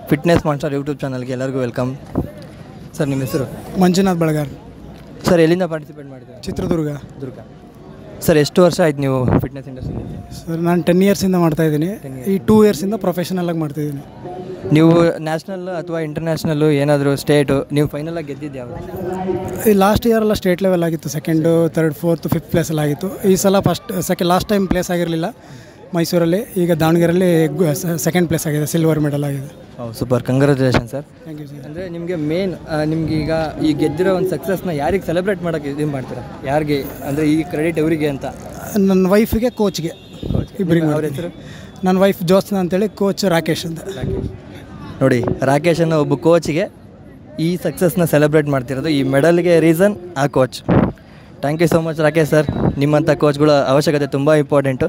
fitness master YouTube ಚಾನಲ್ಗೆ ಎಲ್ಲರಿಗೂ welcome sir ನಿಮ್ಮ ಹೆಸರು ಮಂಜುನಾಥ್ ಬಳಗಾರ್ ಸರ್ ಎಲ್ಲಿಂದ ಪಾರ್ಟಿಸಿಪೇಟ್ ಮಾಡಿದ್ದೀರಾ ಚಿತ್ರದುರ್ಗ ದುರ್ಗ ಸರ್ ಎಷ್ಟು ವರ್ಷ ಆಯ್ತು ನೀವು ಫಿಟ್ನೆಸ್ ಇಂಡಸ್ಟ್ರಿಯಲ್ಲಿ ಸರ್ ನಾನು ಟೆನ್ ಇಯರ್ಸಿಂದ ಮಾಡ್ತಾ ಇದ್ದೀನಿ ಈ ಟೂ ಇಯರ್ಸಿಂದ ಪ್ರೊಫೆಷನಲ್ ಆಗಿ ಮಾಡ್ತಿದ್ದೀನಿ ನೀವು ನ್ಯಾಷನಲ್ ಅಥವಾ ಇಂಟರ್ನ್ಯಾಷನಲ್ಲು ಏನಾದರೂ ಸ್ಟೇಟು ನೀವು ಫೈನಲಾಗಿ ಗೆದ್ದಿದ್ದು ಯಾವುದು ಈ ಲಾಸ್ಟ್ ಇಯರೆಲ್ಲ ಸ್ಟೇಟ್ ಲೆವೆಲ್ ಆಗಿತ್ತು ಸೆಕೆಂಡು ತರ್ಡ್ ಫೋರ್ತ್ ಫಿಫ್ತ್ ಪ್ಲೇಸಲ್ಲಿ ಆಗಿತ್ತು ಈ ಸಲ first second last time place ಆಗಿರಲಿಲ್ಲ ಮೈಸೂರಲ್ಲಿ ಈಗ ದಾವಣಗೆರೆಯಲ್ಲಿ ಸೆಕೆಂಡ್ ಪ್ಲೇಸ್ ಆಗಿದೆ ಸಿಲ್ವರ್ ಮೆಡಲ್ ಆಗಿದೆ ಹೌದು super congratulation sir thank you sir ಅಂದರೆ ನಿಮಗೆ ಮೇನ್ ನಿಮ್ಗೆ ಈಗ ಈ ಗೆದ್ದಿರೋ ಒಂದು ಸಕ್ಸಸ್ನ ಯಾರಿಗೆ ಸೆಲೆಬ್ರೇಟ್ ಮಾಡೋಕ್ಕೆ ಇದು ಮಾಡ್ತೀರಾ ಯಾರಿಗೆ ಅಂದರೆ ಈ ಕ್ರೆಡಿಟ್ ಅವರಿಗೆ ಅಂತ ನನ್ನ ವೈಫಿಗೆ ಕೋಚ್ಗೆ ಇಬ್ಬರಿಗೆ ಅವ್ರ ಹೆಸರು ನನ್ನ ವೈಫ್ ಜ್ಯೋತ್ಸ್ನಾ ಅಂತೇಳಿ ಕೋಚ್ ರಾಕೇಶ್ ಅಂತ ನೋಡಿ ರಾಕೇಶ್ ಅನ್ನೋ ಒಬ್ಬ ಕೋಚ್ಗೆ ಈ ಸಕ್ಸಸ್ನ ಸೆಲೆಬ್ರೇಟ್ ಮಾಡ್ತಿರೋದು ಈ ಮೆಡಲ್ಗೆ ರೀಸನ್ ಆ coach thank you so much Rakesh sir ನಿಮ್ಮಂಥ ಕೋಚ್ಗಳ ಅವಶ್ಯಕತೆ ತುಂಬ ಇಂಪಾರ್ಟೆಂಟು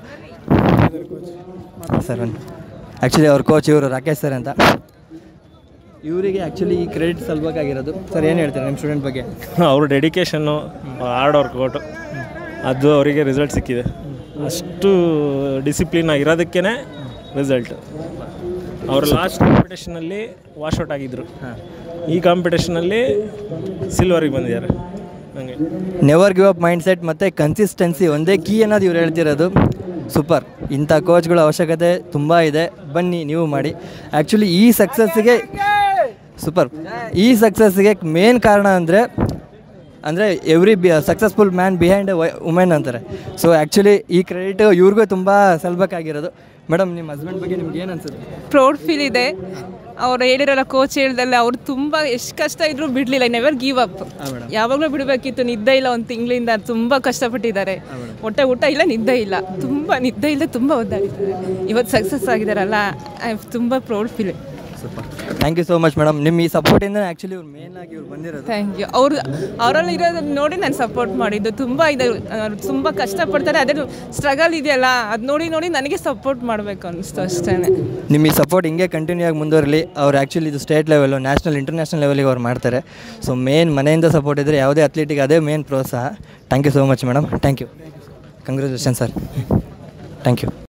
ಸರ್ ಆ್ಯಕ್ಚುಲಿ ಅವ್ರ ಕೋಚ್ ಇವರು ರಾಕೇಶ್ ಸರ್ ಅಂತ ಇವರಿಗೆ ಆ್ಯಕ್ಚುಲಿ ಈ ಕ್ರೆಡಿಟ್ ಸಲ್ಬೇಕಾಗಿರೋದು ಸರ್ ಏನು ಹೇಳ್ತಾರೆ ನಿಮ್ಮ ಸ್ಟೂಡೆಂಟ್ ಬಗ್ಗೆ ಅವ್ರ ಡೆಡಿಕೇಶನ್ನು ಹಾರ್ಡ್ ವರ್ಕೌಟು ಅದು ಅವರಿಗೆ ರಿಸಲ್ಟ್ ಸಿಕ್ಕಿದೆ ಅಷ್ಟು ಡಿಸಿಪ್ಲಿನ್ ಆಗಿರೋದಕ್ಕೇ ರಿಸಲ್ಟ್ ಅವರು ಲಾಸ್ಟ್ ಕಾಂಪಿಟೇಷನಲ್ಲಿ ವಾಶೌಟ್ ಆಗಿದ್ದರು ಈ ಕಾಂಪಿಟೇಷನಲ್ಲಿ ಸಿಲ್ವರಿಗೆ ಬಂದಿದ್ದಾರೆ ಹಂಗೆ never give up mind set ಮತ್ತು ಕನ್ಸಿಸ್ಟೆನ್ಸಿ ಒಂದೇ ಕೀ ಅನ್ನೋದು ಇವ್ರು ಹೇಳ್ತಿರೋದು ಸೂಪರ್ ಇಂಥ ಕೋಚ್ಗಳ ಅವಶ್ಯಕತೆ ತುಂಬ ಇದೆ ಬನ್ನಿ ನೀವು ಮಾಡಿ ಆ್ಯಕ್ಚುಲಿ ಈ ಸಕ್ಸಸ್ಸಿಗೆ ಸೂಪರ್ ಈ ಸಕ್ಸಸ್ಸಿಗೆ ಮೇನ್ ಕಾರಣ ಅಂದರೆ ಅಂದರೆ every be successful man behind a women ಅಂತಾರೆ ಸೊ ಆ್ಯಕ್ಚುಲಿ ಈ ಕ್ರೆಡಿಟ್ ಇವ್ರಿಗೂ ತುಂಬ ಸಲ್ಬೇಕಾಗಿರೋದು ಮೇಡಮ್ ನಿಮ್ಮ ಹಸ್ಬೆಂಡ್ ಬಗ್ಗೆ ನಿಮ್ಗೆ ಏನು ಅನ್ಸುತ್ತೆ ಪ್ರೌಡ್ ಫೀಲ್ ಇದೆ ಅವ್ರು ಹೇಳಿರಲ್ಲ ಕೋಚ್ ಹೇಳ್ದಲ್ಲ ಅವ್ರು ತುಂಬ ಎಷ್ಟು ಕಷ್ಟ ಇದ್ರು ಬಿಡಲಿಲ್ಲ ನೆವರ್ ಗಿವ್ ಅಪ್ ಯಾವಾಗಲೂ ಬಿಡಬೇಕಿತ್ತು ನಿದ್ದೆ ಇಲ್ಲ ಒಂದು ತಿಂಗಳಿಂದ ತುಂಬ ಕಷ್ಟಪಟ್ಟಿದ್ದಾರೆ ಹೊಟ್ಟೆ ಊಟ ಇಲ್ಲ ನಿದ್ದೆ ಇಲ್ಲ ತುಂಬ ನಿದ್ದೆ ಇಲ್ಲದೆ ತುಂಬ ಒದ್ದಾಡಿದ್ದಾರೆ ಇವತ್ತು ಸಕ್ಸಸ್ ಆಗಿದ್ದಾರಲ್ಲ ಐ ತುಂಬ proud feel super thank you so much madam ನಿಮ್ಮ ಈ ಸಪೋರ್ಟಿಂದ ಆ್ಯಕ್ಚುಲಿ ಇವ್ರು ಮೇನ್ ಆಗಿ ಇವ್ರು ಬಂದಿರೋದು ಥ್ಯಾಂಕ್ ಯು ಅವ್ರು ಅವರಲ್ಲಿ ಇರೋದನ್ನ ನೋಡಿ ನಾನು ಸಪೋರ್ಟ್ ಮಾಡಿದ್ದು ತುಂಬ ಇದೆ ಅವ್ರು ತುಂಬ ಕಷ್ಟಪಡ್ತಾರೆ ಅದೇ ಸ್ಟ್ರಗಲ್ ಇದೆಯಲ್ಲ ಅದು ನೋಡಿ ನೋಡಿ ನನಗೆ ಸಪೋರ್ಟ್ ಮಾಡಬೇಕು ಅನಿಸ್ತು ಅಷ್ಟೇ ನಿಮ್ಮ ಈ ಸಪೋರ್ಟ್ ಹಿಂಗೆ ಕಂಟಿನ್ಯೂ ಆಗಿ ಮುಂದುವರಲಿ ಅವ್ರು ಆ್ಯಕ್ಚುಲಿ ಇದು ಸ್ಟೇಟ್ ಲೆವೆಲು ನ್ಯಾಷನಲ್ ಇಂಟರ್ನ್ಯಾಷನಲ್ ಲೆವೆಲಿಗೆ ಅವ್ರು ಮಾಡ್ತಾರೆ ಸೊ ಮೇನ್ ಮನೆಯಿಂದ ಸಪೋರ್ಟ್ ಇದ್ದರೆ ಯಾವುದೇ ಅಥ್ಲೀಟಿಗೆ ಅದೇ ಮೇನ್ ಪ್ರೋತ್ಸಾಹ thank you so much madam thank you congratulation sir thank you